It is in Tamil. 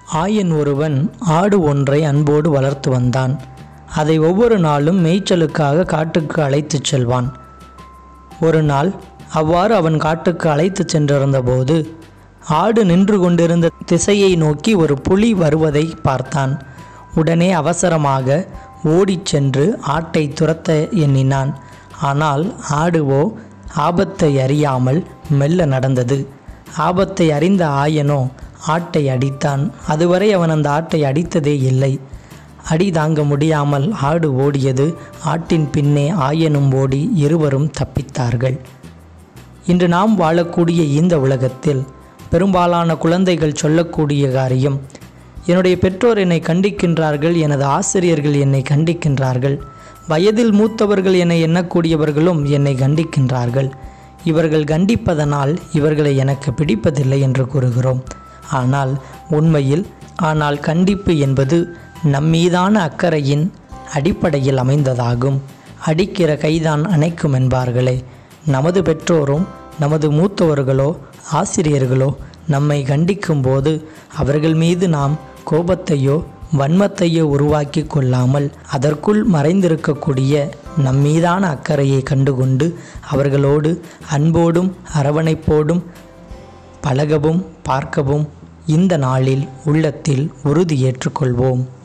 ஆயன் ஒருவன் ஆடு ஒன்றை அன்போடு வளர்த்து வந்தான் அதை ஒவ்வொரு நாளும் மேய்ச்சலுக்காக காட்டுக்கு அழைத்துச் செல்வான் ஒரு நாள் அவ்வாறு அவன் காட்டுக்கு அழைத்துச் சென்றிருந்தபோது ஆடு நின்று கொண்டிருந்த திசையை நோக்கி ஒரு புலி வருவதை பார்த்தான் உடனே அவசரமாக ஓடிச் சென்று ஆட்டை துரத்த எண்ணினான் ஆனால் ஆடுவோ ஆபத்தை அறியாமல் மெல்ல நடந்தது ஆபத்தை அறிந்த ஆயனோ ஆட்டை அடித்தான் அதுவரை அவன் அந்த ஆட்டை அடித்ததே இல்லை அடி தாங்க முடியாமல் ஆடு ஓடியது ஆட்டின் பின்னே ஆயனும் ஓடி இருவரும் தப்பித்தார்கள் இன்று நாம் வாழக்கூடிய இந்த உலகத்தில் பெரும்பாலான குழந்தைகள் சொல்லக்கூடிய காரியம் என்னுடைய பெற்றோர் என்னை கண்டிக்கின்றார்கள் எனது ஆசிரியர்கள் என்னை கண்டிக்கின்றார்கள் வயதில் மூத்தவர்கள் என்னை எண்ணக்கூடியவர்களும் என்னை கண்டிக்கின்றார்கள் இவர்கள் கண்டிப்பதனால் இவர்களை எனக்கு பிடிப்பதில்லை என்று கூறுகிறோம் ஆனால் உண்மையில் ஆனால் கண்டிப்பு என்பது நம்மீதான அக்கறையின் அடிப்படையில் அமைந்ததாகும் அடிக்கிற கைதான் அணைக்கும் என்பார்களே நமது பெற்றோரும் நமது மூத்தவர்களோ ஆசிரியர்களோ நம்மை கண்டிக்கும் போது அவர்கள் மீது நாம் கோபத்தையோ வன்மத்தையோ உருவாக்கி கொள்ளாமல் அதற்குள் மறைந்திருக்கக்கூடிய நம்மீதான அக்கறையை கண்டுகொண்டு அவர்களோடு அன்போடும் அரவணைப்போடும் பழகவும் பார்க்கவும் இந்த நாளில் உள்ளத்தில் உறுதி ஏற்றுக்கொள்வோம்